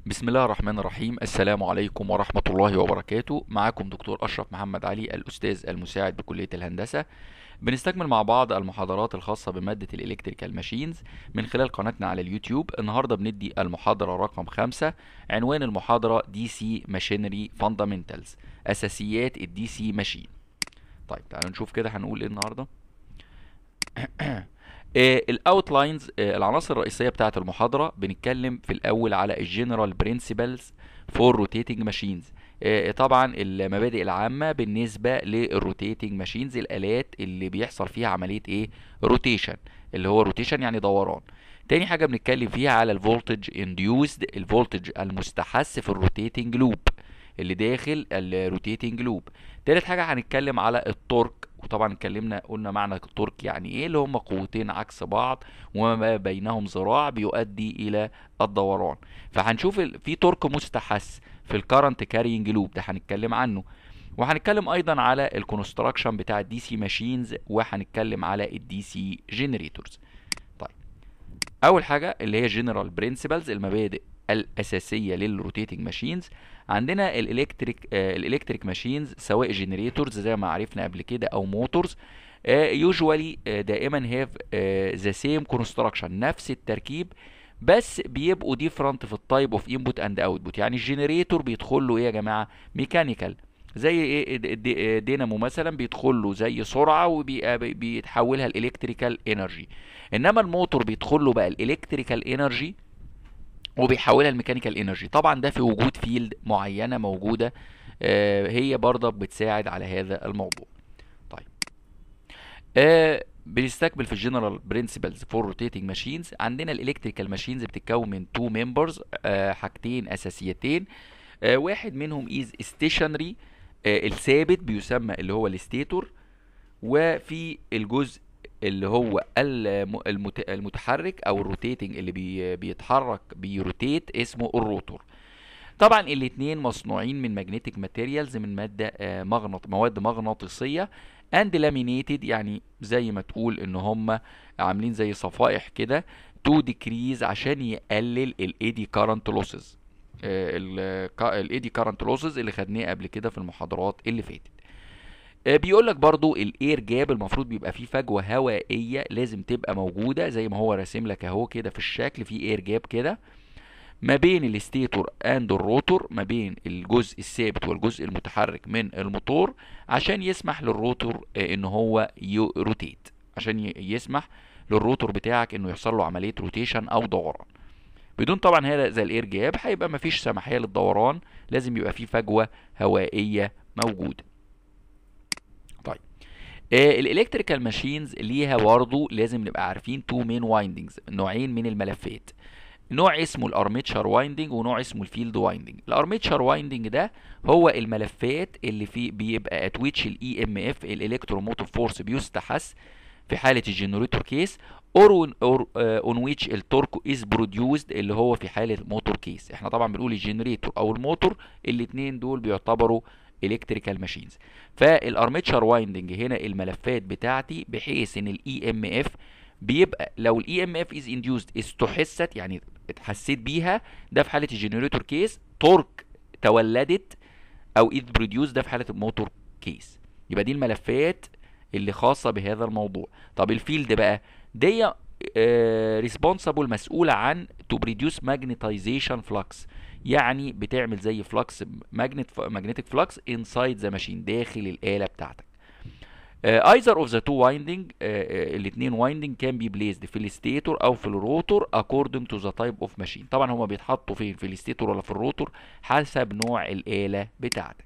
بسم الله الرحمن الرحيم السلام عليكم ورحمة الله وبركاته معكم دكتور أشرف محمد علي الأستاذ المساعد بكلية الهندسة بنستكمل مع بعض المحاضرات الخاصة بمادة الإلكتريكال ماشينز من خلال قناتنا على اليوتيوب النهاردة بندي المحاضرة رقم خمسة عنوان المحاضرة دي سي ماشينري فاندامنتالز أساسيات الدي سي ماشين طيب تعالوا نشوف كده هنقول ايه النهارده الاوتلاينز العناصر الرئيسيه بتاعه المحاضره بنتكلم في الاول على الجنرال برنسبلز فور روتيتنج ماشينز طبعا المبادئ العامه بالنسبه للروتيتنج ماشينز الالات اللي بيحصل فيها عمليه ايه روتيشن اللي هو روتيشن يعني دوران تاني حاجه بنتكلم فيها على الفولتج انديوزد الفولتج المستحث في الروتيتنج لوب اللي داخل الروتيتنج لوب تالت حاجه هنتكلم على التورك وطبعا اتكلمنا قلنا معنى التورك يعني ايه اللي هم قوتين عكس بعض وما بينهم ذراع بيؤدي الى الدوران فهنشوف في تورك مستحث في الكرنت كارينج لوب ده هنتكلم عنه وهنتكلم ايضا على الكونستراكشن بتاع الدي سي ماشينز وهنتكلم على الدي سي جنريتورز طيب اول حاجه اللي هي جنرال برنسبلز المبادئ الاساسيه للروتيتنج ماشينز عندنا الالكتريك آه الالكتريك ماشينز سواء جنريتورز زي ما عرفنا قبل كده او موتورز يوجوالي آه دائما هاف ذا سيم كونستراكشن نفس التركيب بس بيبقوا ديفرنت في التايب اوف انبوت اند اوتبوت يعني الجنريتور بيدخل له ايه يا جماعه ميكانيكال زي ايه دينامو مثلا بيدخل له زي سرعه وبيتحولها الالكتريكال انرجي انما الموتور بيدخل له بقى الالكتريكال انرجي وبيحولها الميكانيكال انرجي طبعا ده في وجود فيلد معينه موجوده آه هي برضه بتساعد على هذا الموضوع طيب آه بنستكمل في الجنرال برنسبلز فور روتيتنج ماشينز عندنا الالكتريكال ماشينز بتتكون من تو ممبرز آه حاجتين اساسيتين آه واحد منهم از ستيشنري آه الثابت بيسمى اللي هو الستيتور وفي الجزء اللي هو المتحرك او الروتيتنج اللي بي بيتحرك بيروتيت اسمه الروتور طبعا الاثنين مصنوعين من ماجنتيك ماتيريالز من ماده مغناط مواد مغناطيسيه اند لامينيتد يعني زي ما تقول ان هم عاملين زي صفائح كده تو ديكريز عشان يقلل الايدي كارنت لوسز الايدي كارنت لوسز اللي خدناه قبل كده في المحاضرات اللي فاتت بيقول لك برضو الاير جاب المفروض بيبقى فيه فجوه هوائيه لازم تبقى موجوده زي ما هو راسم لك اهو كده في الشكل في اير جاب كده ما بين الستيتور اند الروتور ما بين الجزء الثابت والجزء المتحرك من الموتور عشان يسمح للروتور ان هو يروتيت عشان يسمح للروتور بتاعك انه يحصل له عمليه روتيشن او دوران بدون طبعا هذا زي الاير جاب هيبقى مفيش سماحيه للدوران لازم يبقى فيه فجوه هوائيه موجوده طيب آه الالكتريكال ماشينز ليها برضه لازم نبقى عارفين تو مين وايندنجز نوعين من الملفات نوع اسمه الارميتشر وايندنج ونوع اسمه الفيلد وايندنج الارميتشر وايندنج ده هو الملفات اللي فيه بيبقى ات ويتش الاي ام اف الالكتروموتيف فورس بيستحث في حاله الجنريتور كيس اور اون ويتش التورك از بروديوسد اللي هو في حاله موتور كيس احنا طبعا بنقول الجنريتور او الموتور الاثنين دول بيعتبروا الكتريكال ماشينز فالارميتشر وايندنج هنا الملفات بتاعتي بحيث ان الاي ام اف بيبقى لو الاي ام اف از انديوزد استحست يعني اتحسيت بيها ده في حاله الجنريتور كيس تورك تولدت او از بروديوس ده في حاله الموتور كيس يبقى دي الملفات اللي خاصه بهذا الموضوع طب الفيلد بقى دي ريسبونسبل مسؤوله عن تو بروديوس ماجنتايزيشن فلكس يعني بتعمل زي فلكس ماجنت ماجنتيك فلكس انسايد ذا ماشين داخل الاله بتاعتك ايذر اوف ذا تو وايندنج الاثنين وايندنج كان بي بليزد في الستيتور او في الروتور اكوردنج تو ذا تايب اوف ماشين طبعا هما بيتحطوا فين في الستيتور ولا في الروتور حسب نوع الاله بتاعتك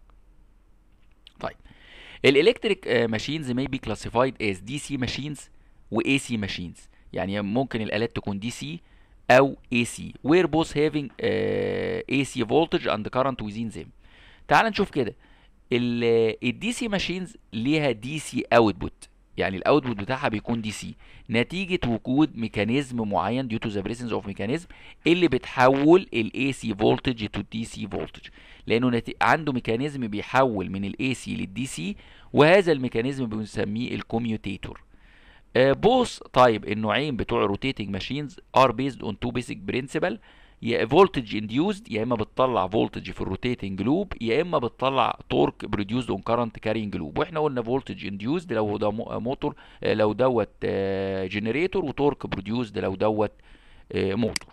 طيب الالكتريك ماشينز may be classified as DC machines و AC machines يعني ممكن الالات تكون دي سي او AC where both having uh, AC voltage and current within them تعال نشوف كده الدي سي ماشينز ليها دي سي اوتبوت يعني الاوتبوت بتاعها بيكون دي سي نتيجه وجود ميكانيزم معين due to the presence of mechanism اللي بتحول الاي سي فولتج تو دي سي فولتج لانه نتي... عنده ميكانيزم بيحول من الاي سي للدي سي وهذا الميكانيزم بنسميه الكوميوتيتور بوث طيب النوعين بتوع روتيتنج ماشينز ار بيزد اون تو بيسك برنسبل يا فولتج انديوزد يا اما بتطلع فولتج في الروتيتنج لوب يا اما بتطلع تورك بروديوسد اون كارنت كارينج لوب واحنا قلنا فولتج انديوزد لو ده موتور لو دوت جنريتور وتورك بروديوسد لو دوت موتور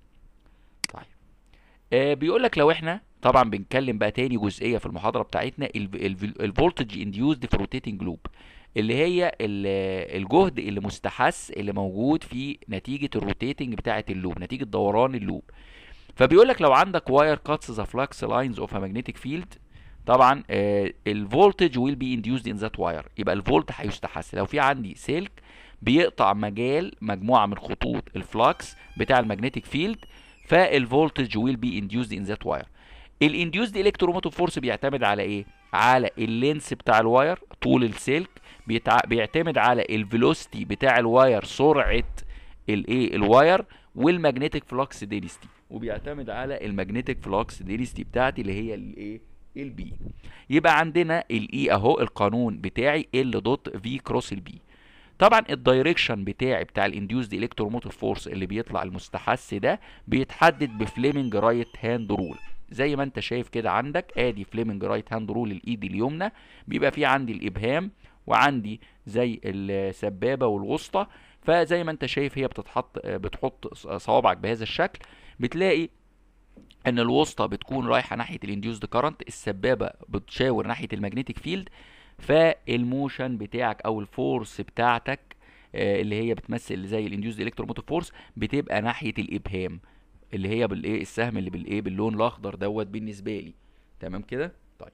طيب بيقول لك لو احنا طبعا بنتكلم بقى تاني جزئيه في المحاضره بتاعتنا الفولتج انديوزد في روتيتنج لوب اللي هي الجهد اللي مستحث اللي موجود في نتيجه الروتيتنج بتاعه اللوب نتيجه دوران اللوب فبيقول لك لو عندك واير كاتس ذا فلكس لاينز اوف ا ماجنتيك فيلد طبعا الفولتج ويل بي انديوزد ان ذات واير يبقى الفولت هيستحث لو في عندي سلك بيقطع مجال مجموعه من خطوط الفلكس بتاع الماجنتيك فيلد فالفولتج ويل بي انديوزد ان ذات واير الانديوزد الكتروموتيف فورس بيعتمد على ايه على اللينس بتاع الواير طول السلك بيتع... بيعتمد على الفيلوسيتي بتاع الواير سرعه الايه الواير والمagnetic فلوكس دينستي وبيعتمد على المagnetic فلوكس دينستي بتاعتي اللي هي الايه البي يبقى عندنا الاي اهو القانون بتاعي ال دوت في كروس البي طبعا الدايركشن بتاعي بتاع الانديوزد الكتروموتيف فورس اللي بيطلع المستحث ده بيتحدد بفليمنج رايت هاند رول زي ما انت شايف كده عندك ادي فليمنج رايت هاند رول الايد اليمنى بيبقى في عندي الابهام وعندي زي السبابه والوسطى فزي ما انت شايف هي بتتحط بتحط صوابعك بهذا الشكل بتلاقي ان الوسطى بتكون رايحه ناحيه الانديوزد كارنت السبابه بتشاور ناحيه المagnetic فيلد فالموشن بتاعك او الفورس بتاعتك اللي هي بتمثل زي الانديوزد الكتروموتيف فورس بتبقى ناحيه الابهام اللي هي بالايه السهم اللي بالايه باللون الاخضر دوت بالنسبه لي تمام كده طيب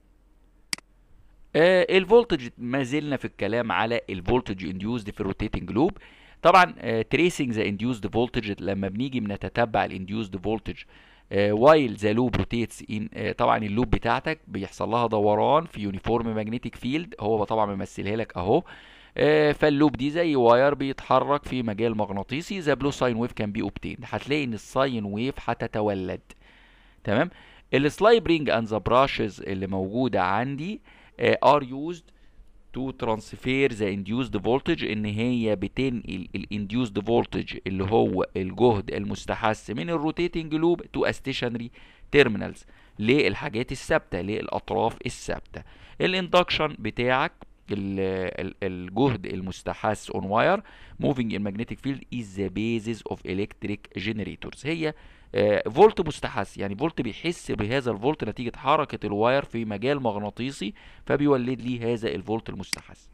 آه الفولتج ما زلنا في الكلام على الفولتج انديوزد في الروتيتنج لوب طبعا تريسنج ذا انديوزد فولتج لما بنيجي بنتتبع الانديوزد فولتج وايل ذا لوب روتيتس ان طبعا اللوب بتاعتك بيحصل لها دوران في يونيفورم ماجنتيك فيلد هو طبعا ممثلها لك اهو آه فاللوب دي زي واير بيتحرك في مجال مغناطيسي ذا بلو ساين ويف كان بي اوبتين هتلاقي ان الساين ويف هتتولد تمام السلايب رينج اند ذا براشز اللي موجوده عندي ار يوزد تو ترانسفير ذا انديوزد فولتج ان هي بتنقل الانديوزد فولتج اللي هو الجهد المستحث من الروتيتنج لوب تو ستيشنري تيرمينالز للحاجات الثابته للاطراف الثابته الاندكشن بتاعك الجهد المستحث on wire moving in magnetic field is the basis of electric generators هي فولت مستحث يعني فولت بيحس بهذا الفولت نتيجة حركة الواير في مجال مغناطيسي فبيولد لي هذا الفولت المستحث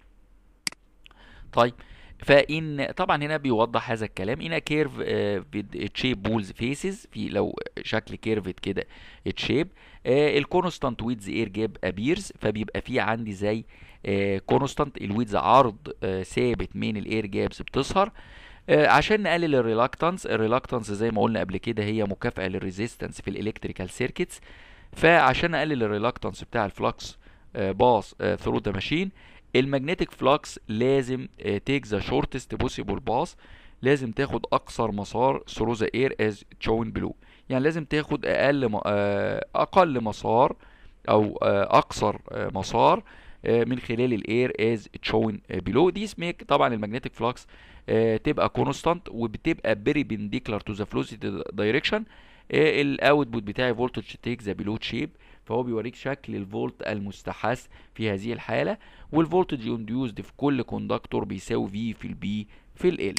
طيب فان طبعا هنا بيوضح هذا الكلام ان كيرف تشيب بولز فيسز في لو شكل كيرفت كده تشيب الكونستانت ويدز اير جاب ابيرز فبيبقى في عندي زي كونستانت الويدز عرض ثابت من الاير جابس بتظهر عشان نقلل الريلاكتانس الريلاكتانس زي ما قلنا قبل كده هي مكافأة للريزيستنس في الالكتريكال سيركتس فعشان اقلل الريلاكتانس بتاع الفلكس باص ثرو ذا ماشين المagnetic فلكس لازم تيك ذا شورتست بوسيبل باس لازم تاخد اقصر مسار ثرو ذا اير از تشون بلو يعني لازم تاخد اقل اقل مسار او اقصر مسار من خلال الاير از تشون بلو دي ميك طبعا المagnetic فلكس تبقى كونستانت وبتبقى بيربنديكولار تو ذا فلوسيتي دايركشن الاوتبوت بتاعي فولتج تيك ذا بلو شيب فهو بيوريك شكل الفولت المستحث في هذه الحاله والفولتج انديوزد في كل كوندكتور بيساوي في في البي في ال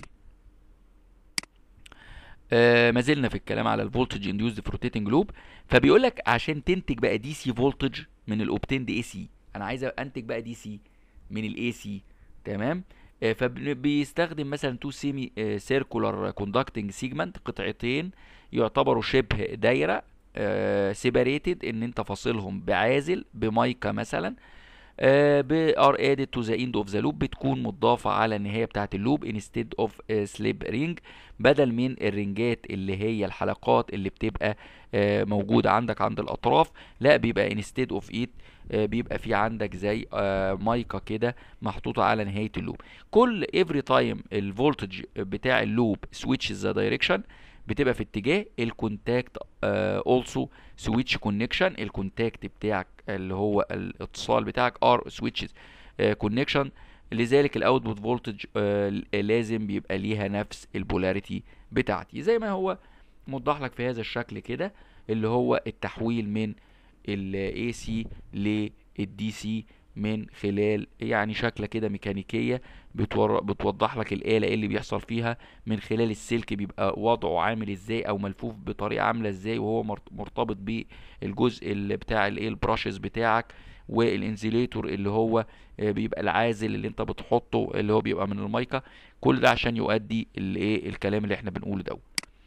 آه ما زلنا في الكلام على الفولتج انديوزد في روتيتنج لوب فبيقول لك عشان تنتج بقى دي سي فولتج من الاوبتين دي اي سي انا عايز انتج بقى دي سي من الاي سي تمام آه فبيستخدم مثلا تو سيمي سيركولار كوندكتنج سيجمنت قطعتين يعتبروا شبه دايره سيباريتد ان انت فاصلهم بعازل بمايكا مثلا ار ادد تو ذا اند اوف ذا لوب بتكون مضافه على النهايه بتاعه اللوب انستيد اوف سليب رينج بدل من الرنجات اللي هي الحلقات اللي بتبقى uh, موجوده عندك عند الاطراف لا بيبقى انستيد اوف ايت بيبقى في عندك زي uh, مايكا كده محطوطه على نهايه اللوب كل افري تايم الفولتج بتاع اللوب سويتشز ذا دايركشن بتبقى في اتجاه الكونتاكت اولسو سويتش كونكشن الكونتاكت بتاعك اللي هو الاتصال بتاعك ار سويتشز كونكشن لذلك الاوتبوت فولتج لازم بيبقى ليها نفس البولاريتي بتاعتي زي ما هو موضح لك في هذا الشكل كده اللي هو التحويل من ال AC لل DC من خلال يعني شكلة كده ميكانيكية بتور... بتوضح لك الآلة ايه اللي بيحصل فيها من خلال السلك بيبقى وضعه عامل ازاي او ملفوف بطريقة عاملة ازاي وهو مرت- مرتبط بالجزء اللي بتاع الايه البراشز بتاعك والانزيليتور اللي هو آه، بيبقى العازل اللي انت بتحطه اللي هو بيبقى من المايكا كل ده عشان يؤدي الايه الكلام اللي احنا بنقوله ده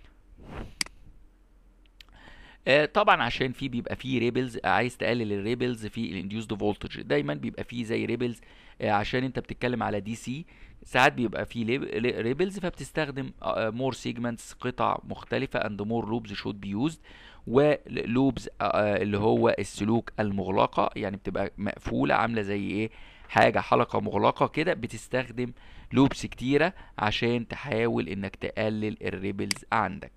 آه، طبعا عشان في بيبقى فيه ريبلز عايز تقلل الريبلز في الانديوسد فولتج دايما بيبقى فيه زي ريبلز عشان انت بتتكلم على دي سي ساعات بيبقى فيه ريبلز فبتستخدم مور سيجمنتس قطع مختلفة اند مور لوبز شود بي يوزد ولوبز اللي هو السلوك المغلقة يعني بتبقى مقفولة عاملة زي ايه حاجة حلقة مغلقة كده بتستخدم لوبس كتيرة عشان تحاول انك تقلل الريبلز عندك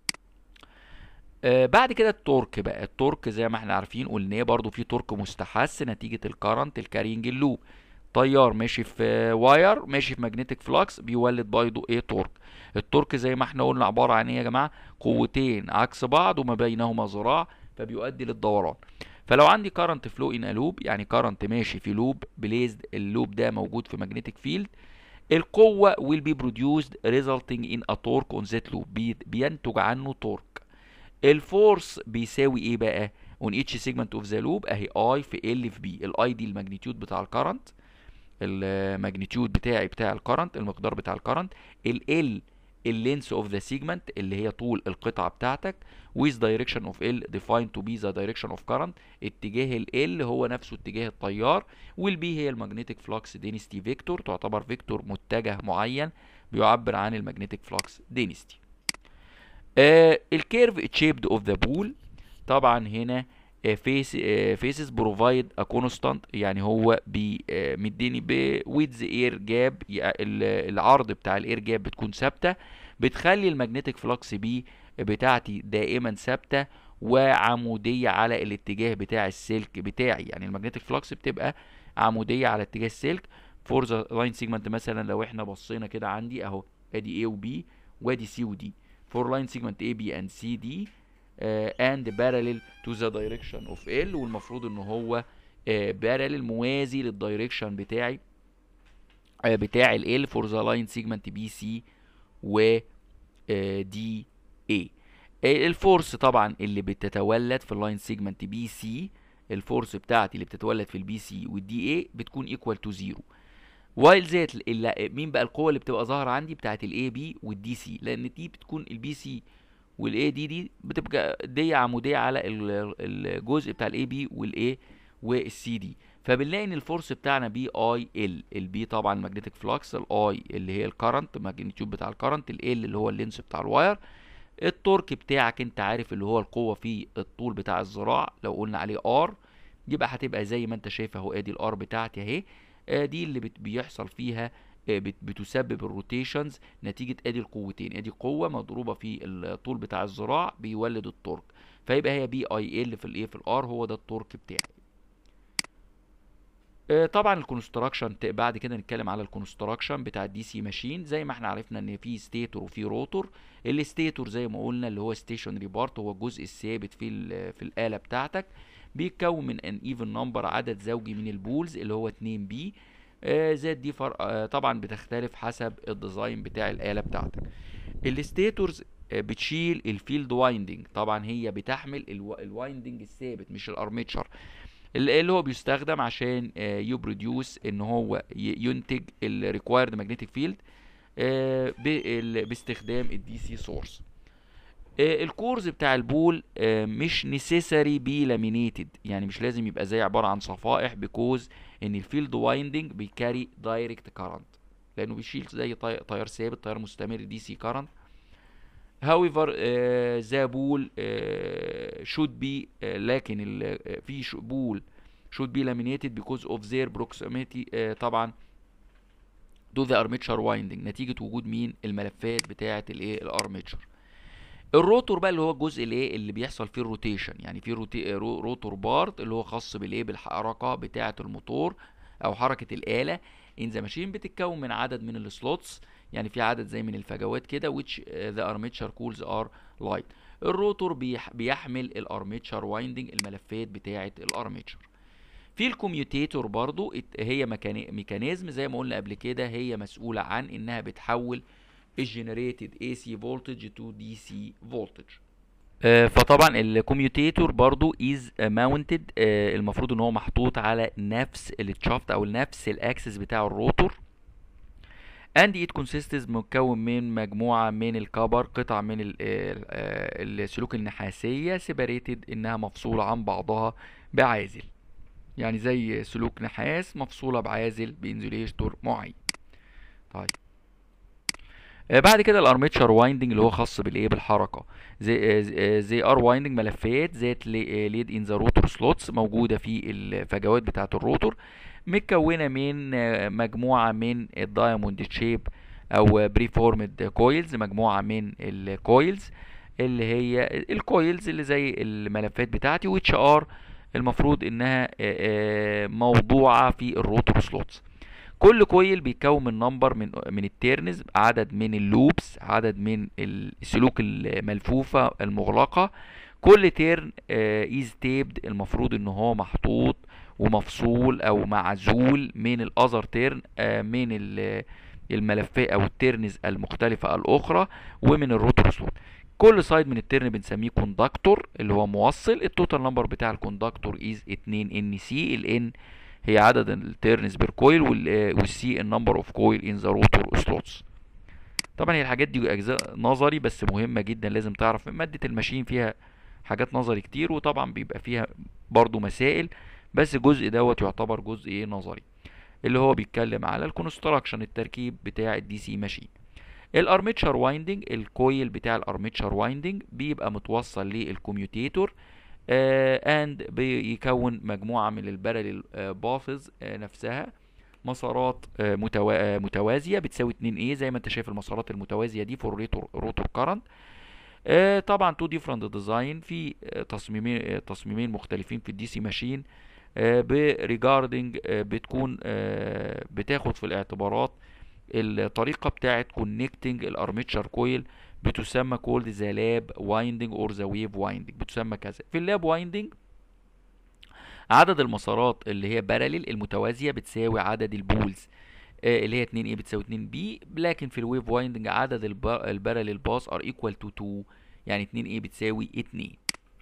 آه بعد كده التورك بقى التورك زي ما احنا عارفين قلناه برضو في تورك مستحث نتيجة الكرنت الكارينج اللوب طيار ماشي في واير ماشي في ماجنتيك فلكس بيولد برضو ايه تورك التورك زي ما احنا قلنا عبارة عن ايه يا جماعة قوتين عكس بعض وما بينهما ذراع فبيؤدي للدوران فلو عندي كارنت فلو ان لوب يعني كارنت ماشي في لوب بليزد اللوب ده موجود في ماجنتيك فيلد القوة will be produced resulting in a torque on that loop بي- بينتج عنه تورك الفورس بيساوي ايه بقى on each segment of the loop اهي I في L في B الاي دي الماجنتيود بتاع الكرنت الماجنتيود بتاعي بتاع الكرنت المقدار بتاع الكرنت ال L اللينس اوف ذا سيجمنت اللي هي طول القطعة بتاعتك with direction of L defined to be the direction of current اتجاه ال L هو نفسه اتجاه التيار وال B هي المagnetic flux density vector تعتبر فيكتور متجه معين بيعبر عن المagnetic flux density آه الكيرف تشيبد اوف ذا بول طبعا هنا فيس فيسز بروفايد ا كونستانت يعني هو بي آه، مديني بويدز اير جاب العرض بتاع الاير جاب بتكون ثابته بتخلي المagnetic فلكس بي بتاعتي دائما ثابته وعموديه على الاتجاه بتاع السلك بتاعي يعني المagnetic فلكس بتبقى عموديه على اتجاه السلك فور ذا لاين سيجمنت مثلا لو احنا بصينا كده عندي اهو ادي A و B وادي C و D for line segment A B and C D uh, and parallel to the direction of L والمفروض ان هو uh, parallel موازي للدايركشن بتاعي uh, بتاع ال L for the line segment B C و uh, D A الفورس طبعا اللي بتتولد في اللاين سيجمنت بي سي الفورس بتاعتي اللي بتتولد في البي سي والدي اي بتكون ايكوال تو زيرو وايل ذات ال- مين بقى القوه اللي بتبقى ظاهره عندي بتاعت الاي بي والدي سي لان دي بتكون البي سي والاي دي دي بتبقى دي عموديه على ال- الجزء بتاع الاي بي والاي والسي دي فبنلاقي ان الفورس بتاعنا بي اي ال البي طبعا الماجنتيك فلكس الاي اللي هي الكرنت ماجنتيود بتاع الكرنت ال اللي هو اللينس بتاع الواير التورك بتاعك انت عارف اللي هو القوه في الطول بتاع الذراع لو قلنا عليه ار يبقى هتبقى زي ما انت شايف اهو ادي الار بتاعتي اهي آه، دي اللي بت- بيحصل فيها آه، بت- بتسبب الروتيشنز نتيجة ادي القوتين ادي قوة مضروبة في الطول بتاع الذراع بيولد التورك فيبقى هي بي اي ال في الايه في الار هو ده التورك بتاعي آه، طبعا الكونستراكشن بعد كده نتكلم على الكونستراكشن بتاع الدي سي ماشين زي ما احنا عرفنا ان في ستيتور وفي روتور الستيتور زي ما قلنا اللي هو ستيشنري بارت هو الجزء الثابت في ال- في الاله بتاعتك بيتكون من ان ايفن نمبر عدد زوجي من البولز اللي هو 2 بي آه، زائد دي فرق آه، طبعا بتختلف حسب الديزاين بتاع الاله بتاعتك الستيتورز آه، بتشيل الفيلد وايندنج طبعا هي بتحمل الو- الوايندنج الثابت مش الارميتشر اللي اللي هو بيستخدم عشان يبروديوس ان هو ي- ينتج الريكوايرد ماجنتيك فيلد باستخدام الدي سي سورس الكورز بتاع البول آه، مش نيسيسري بي لامينيتد يعني مش لازم يبقى زي عباره عن صفائح بيكوز ان الفيلد وايندنج بيكاري دايركت كارنت لانه بيشيل زي طي- تيار ثابت تيار مستمر دي سي كارنت however uh, the ball uh, should be uh, لكن ال- uh, في ش- بول should be laminated because of their proximity uh, طبعا to the armature winding نتيجة وجود مين الملفات بتاعة الايه الارميتشر الروتور بقى اللي هو الجزء الايه اللي بيحصل فيه الروتيشن يعني في روتي... رو- روتور بارت اللي هو خاص بالايه بالحركة بتاعة الموتور او حركة الآلة ان ذا ماشين بتتكون من عدد من السلوتس يعني في عدد زي من الفجوات كده which the armature coils are light الروتور بيح بيحمل الارميتشر وايندنج الملفات بتاعه الارميتشر في الكوميوتيتور برضو هي ميكانيزم زي ما قلنا قبل كده هي مسؤولة عن انها بتحول الجنريتد اي سي فولتج تو دي سي فولتج فطبعا الكوميوتيتور برضو از ماونتد المفروض ان هو محطوط على نفس التشافت او نفس الاكسس بتاع الروتور and it consists مكون من مجموعة من الكبر قطع من السلوك النحاسية separated انها مفصولة عن بعضها بعازل يعني زي سلوك نحاس مفصولة بعازل بانزوليتور معين طيب بعد كده الارميتشر وايندنج اللي هو خاص بالايه بالحركه زي زي ار وايندنج ملفات ذات ليد ان ذا روتور سلوتس موجوده في الفجوات بتاعه الروتور متكونه من مجموعه من الدايموند شيب او بري فورمد كويلز مجموعه من الكويلز اللي هي الكويلز اللي زي الملفات بتاعتي واتش ار المفروض انها موضوعه في الروتور سلوتس كل كويل بيتكون من نمبر من من التيرنز عدد من اللوبس عدد من السلوك الملفوفه المغلقه كل تيرن از تيبد المفروض ان هو محطوط ومفصول او معزول من الاذر تيرن من الملفات او التيرنز المختلفه الاخرى ومن الروتور سلوت كل سايد من الترن بنسميه كوندكتور اللي هو موصل التوتال نمبر بتاع الكوندكتور از 2 ان سي الان هي عدد التيرنز بير كويل والسي النمبر اوف كويل ان ذا روتور سلوتس طبعا هي الحاجات دي اجزاء نظري بس مهمه جدا لازم تعرف ماده الماشين فيها حاجات نظري كتير وطبعا بيبقى فيها برضو مسائل بس الجزء دوت يعتبر جزء ايه نظري اللي هو بيتكلم على الكونستراكشن التركيب بتاع الدي سي ماشين الارميتشر وايندنج الكويل بتاع الارميتشر وايندنج بيبقى متوصل للكوميوتيتور اند uh, بيكون مجموعه من البارل بافز uh, نفسها مسارات uh, متوا... متوازيه بتساوي 2 a زي ما انت شايف المسارات المتوازيه دي فور روتور كارنت طبعا تو ديفرنت ديزاين في تصميمين تصميمين مختلفين في الدي سي ماشين بريجاردنج بتكون بتاخد في الاعتبارات الطريقه بتاعه كونكتنج الارميتشر كويل بتسمى كولد ذا لاب وايندنج اور ذا ويف وايندنج بتسمى كذا في اللاب وايندنج عدد المسارات اللي هي باراليل المتوازيه بتساوي عدد البولز آه اللي هي 2 اي بتساوي 2 بي لكن في الويف وايندنج عدد الباراليل باس ار ايكوال تو 2 يعني 2 اي بتساوي 2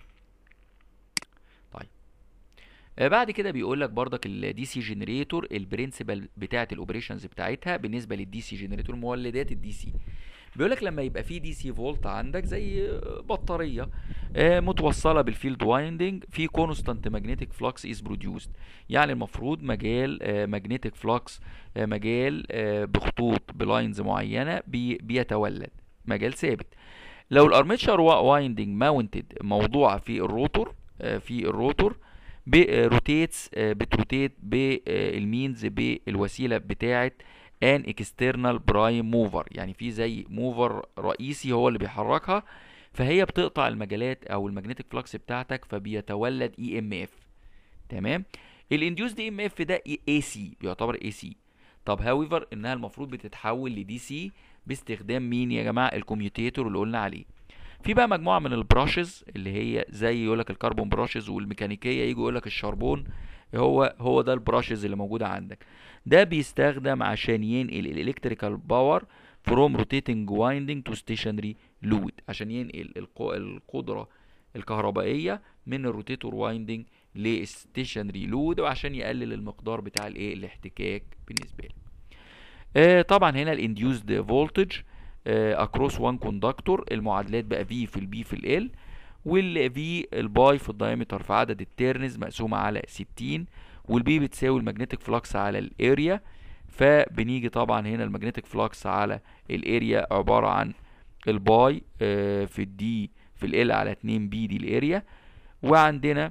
طيب آه بعد كده بيقول لك بردك الدي سي جنريتور البرنسبل بتاعه الاوبريشنز بتاعتها بالنسبه للدي سي جنريتور مولدات الدي سي بيقول لك لما يبقى في دي سي فولت عندك زي بطاريه متوصله بالفيلد وايندنج في كونستانت ماجنتيك فلكس از بروديوسد يعني المفروض مجال ماجنتيك فلكس مجال بخطوط بلاينز معينه بي بيتولد مجال ثابت لو الارميتشر وايندنج ماونتد موضوعه في الروتور في الروتور روتيتس بتروتيت بالمينز بالوسيله بتاعه ان اكسترنال برايم موفر يعني في زي موفر رئيسي هو اللي بيحركها فهي بتقطع المجالات او المagnetic فلكس بتاعتك فبيتولد اي ام اف تمام الانديوسد اي ام اف ده اي سي بيعتبر اي سي طب هاويفر انها المفروض بتتحول لدي سي باستخدام مين يا جماعه الكوميوتيتور اللي قلنا عليه في بقى مجموعه من البراشز اللي هي زي يقول لك الكربون براشز والميكانيكيه يجي يقول لك الشربون هو هو ده البراشز اللي موجوده عندك ده بيستخدم عشان ينقل الالكتريكال باور فروم روتيتنج وايندنج تو ستيشنري لود عشان ينقل القدره الكهربائيه من الروتيتور وايندنج للستيشنري لود وعشان يقلل المقدار بتاع الايه الاحتكاك بالنسبه لي آه طبعا هنا الانديوسد فولتج اكروس وان كوندكتور المعادلات بقى في في البي في ال والفي الباي في الدايمتر في عدد التيرنز مقسومه على 60 والبي بتساوي المagnetic فلكس على الاريا فبنيجي طبعا هنا المagnetic فلكس على الاريا عباره عن الباي في الدي في ال على 2 بي دي الاريا وعندنا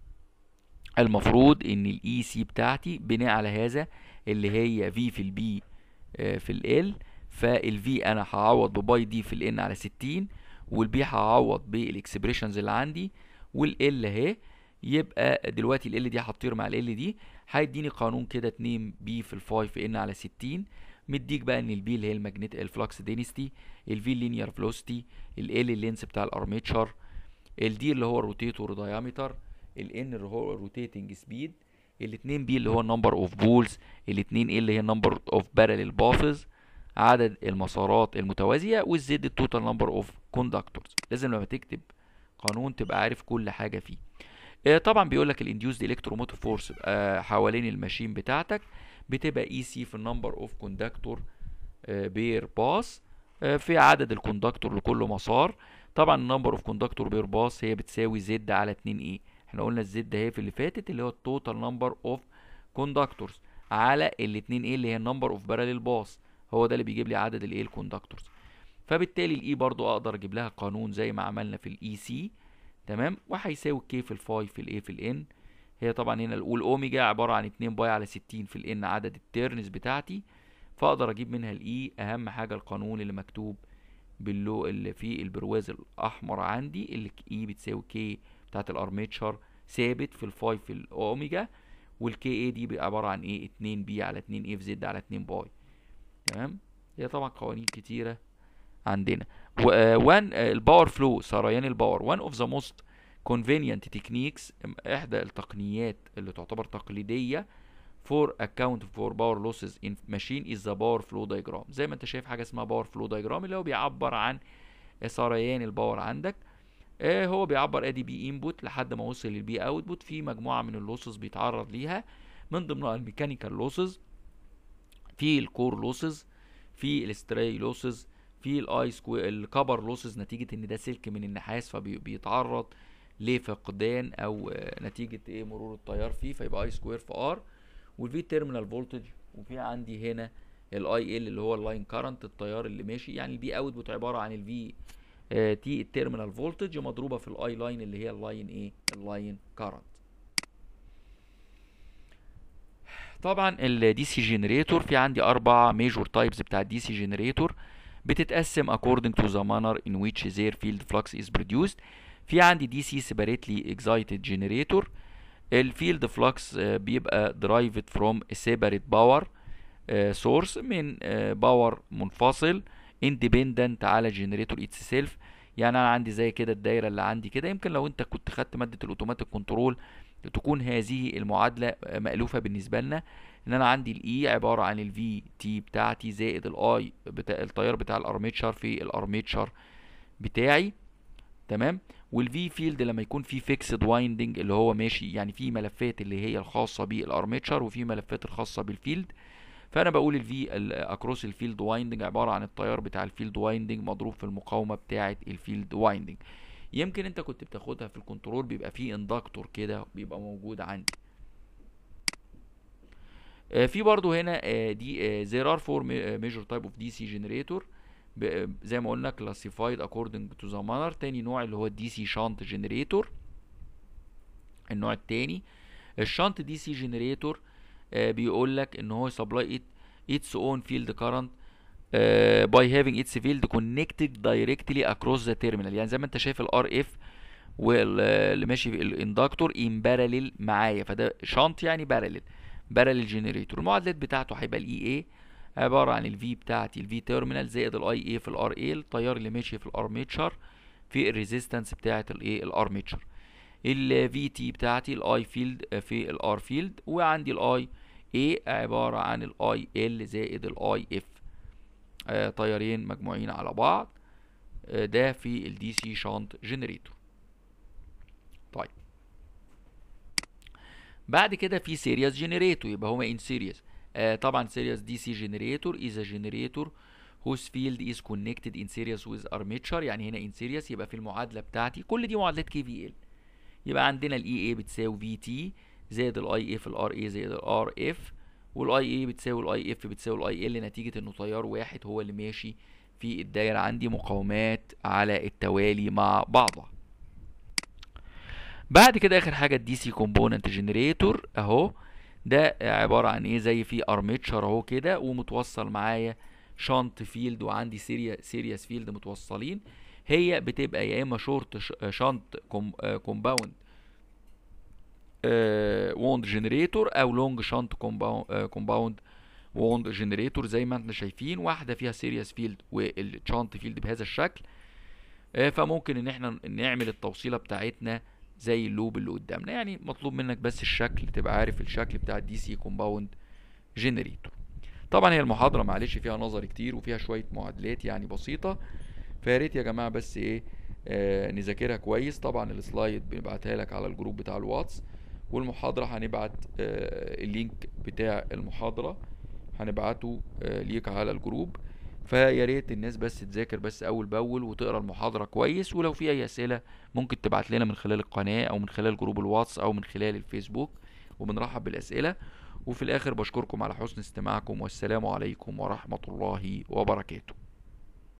المفروض ان الاي سي بتاعتي بناء على هذا اللي هي في في البي في ال فالفي انا هعوض بباي دي في الان على 60 والبي هعوض بالاكسبريشنز اللي عندي والال اهي يبقى دلوقتي ال دي هتطير مع ال دي هيديني قانون كده 2 بي في الفاي في ان على 60 مديك بقى ان البي اللي هي الماجنت الفلكس دينستي الفي لينير فلوستي ال اللينس بتاع الارميتشر الدي اللي هو الروتيتور دايمتر الان اللي هو الروتيتنج سبيد الاتنين بي اللي هو النمبر اوف بولز الاتنين ايه اللي هي النمبر اوف بارلل بافز عدد المسارات المتوازية والزد التوتال نمبر اوف كوندكتورز لازم لما تكتب قانون تبقى عارف كل حاجة فيه آه طبعا بيقول لك الانديوزد الكتروموتيف فورس حوالين الماشين بتاعتك بتبقى اي سي في النمبر اوف كوندكتور بير باس في عدد الكوندكتور لكل مسار طبعا النمبر اوف كوندكتور بير باس هي بتساوي زد على 2 اي احنا قلنا الزد اهي في اللي فاتت اللي هو التوتال نمبر اوف كوندكتورز على الاتنين ايه اللي هي النمبر اوف باراليل باس هو ده اللي بيجيب لي عدد الايه الكوندكتورز فبالتالي الاي برضو اقدر اجيب لها قانون زي ما عملنا في الاي سي تمام وهيساوي الكي في الفاي في الايه في الان هي طبعا هنا الاول اوميجا عباره عن 2 باي على 60 في الان عدد التيرنز بتاعتي فاقدر اجيب منها الاي اهم حاجه القانون اللي مكتوب باللو اللي فيه البرواز الاحمر عندي اللي اي بتساوي كي بتاعت الارميتشر ثابت في الفاي في الاوميجا والكي اي دي عباره عن ايه 2 بي على 2 اي في زد على 2 باي تمام هي طبعا قوانين كتيره عندنا وان الباور فلو سريان الباور وان اوف ذا موست convenient techniques احدى التقنيات اللي تعتبر تقليديه for account for power losses in machine is the power flow diagram زي ما انت شايف حاجه اسمها power flow diagram اللي هو بيعبر عن سريان الباور عندك آه هو بيعبر ادي بي انبوت لحد ما وصل للبي اوتبوت في مجموعه من اللوسز بيتعرض ليها من ضمنها الميكانيكال لوسز في الكور لوسز في الستراي لوسز في الاي سكوير الكبر لوسز نتيجه ان ده سلك من النحاس فبيتعرض لفقدان او نتيجه ايه مرور التيار فيه فيبقى اي سكوير في ار والفي تيرمينال فولتج وفي عندي هنا الاي ال اللي هو اللاين كارنت التيار اللي ماشي يعني البي اوتبوت عباره عن الفي تي التيرمينال فولتج مضروبه في الاي لاين اللي هي اللاين ايه اللاين كارنت طبعا الدي سي جنريتور في عندي اربع ميجور تايبس بتاع الدي سي جنريتور بتتقسم according to the manner in which their field flux is produced في عندي دي سي separately excited generator الفيلد فلكس بيبقى derived from a separate power source من باور منفصل independent على generator itself يعني انا عندي زي كده الدايره اللي عندي كده يمكن لو انت كنت خدت ماده الاوتوماتيك كنترول تكون هذه المعادله مألوفه بالنسبه لنا ان انا عندي الاي عباره عن الفي تي بتاعتي زائد الاي بتاع التيار بتاع الارميتشر في الارميتشر بتاعي تمام والفي فيلد لما يكون في فيكسد وايندنج اللي هو ماشي يعني في ملفات اللي هي الخاصه بالارميتشر وفي ملفات الخاصه بالفيلد فانا بقول الفي اكروس الفيلد وايندنج عباره عن التيار بتاع الفيلد وايندنج مضروب في المقاومه بتاعه الفيلد وايندنج يمكن انت كنت بتاخدها في الكنترول بيبقى فيه اندكتور كده بيبقى موجود عندي آه في برضو هنا آه دي there are four major type of DC generator زي ما قلنا classified according to the manner تاني نوع اللي هو الدي سي شانت جنريتور النوع التاني الشانت دي سي جنريتور بيقول لك ان هو supply it its own field current uh, by having its field connected directly across the terminal يعني زي ما انت شايف الار اف واللي ماشي الاندكتور ان باراليل معايا فده شانت يعني باراليل باراليل جنريتور المعادلات بتاعته هيبقى الاي اي عباره عن الفي بتاعتي الفي تيرمينال زائد الاي اي في الار اي التيار اللي ماشي في الارميتشر في الريزيستنس بتاعه الايه الارميتشر الفي تي بتاعتي الاي فيلد في الار فيلد وعندي الاي اي عباره عن الاي ال زائد الاي اف آه طيارين مجموعين على بعض آه ده في الدي سي شانت جنريتور طيب بعد كده في سيريس جنريتور يبقى هما ان سيريس آه طبعا سيريس دي سي جنريتور از جنريتور whose field is connected in series with armature يعني هنا in series يبقى في المعادله بتاعتي كل دي معادلات كي في ال يبقى عندنا الاي اي بتساوي في تي زائد الاي اي في الار اي زائد الار اف والاي اي بتساوي الاي اف بتساوي الاي ال نتيجه انه تيار واحد هو اللي ماشي في الدايره عندي مقاومات على التوالي مع بعضها بعد كده اخر حاجه الدي سي كومبوننت جنريتور اهو ده عباره عن ايه زي في ارميتشر اهو كده ومتوصل معايا شنط فيلد وعندي سيريا سيريس فيلد متوصلين هي بتبقى يا اما شورت شنط كومباوند ووند جنريتور او لونج شنط كومباوند ووند جنريتور زي ما احنا شايفين واحده فيها سيريس فيلد والشانت فيلد بهذا الشكل آه، فممكن ان احنا نعمل التوصيله بتاعتنا زي اللوب اللي قدامنا يعني مطلوب منك بس الشكل تبقى عارف الشكل بتاع الدي سي كومباوند جنريتور طبعا هي المحاضره معلش فيها نظر كتير وفيها شويه معادلات يعني بسيطه فيا ريت يا جماعه بس ايه آه نذاكرها كويس طبعا السلايد بنبعتها لك على الجروب بتاع الواتس والمحاضره هنبعت آه اللينك بتاع المحاضره هنبعته آه ليك على الجروب فيا ريت الناس بس تذاكر بس اول باول وتقرا المحاضره كويس ولو في اي اسئله ممكن تبعت لنا من خلال القناه او من خلال جروب الواتس او من خلال الفيسبوك وبنرحب بالاسئله وفي الاخر بشكركم على حسن استماعكم والسلام عليكم ورحمه الله وبركاته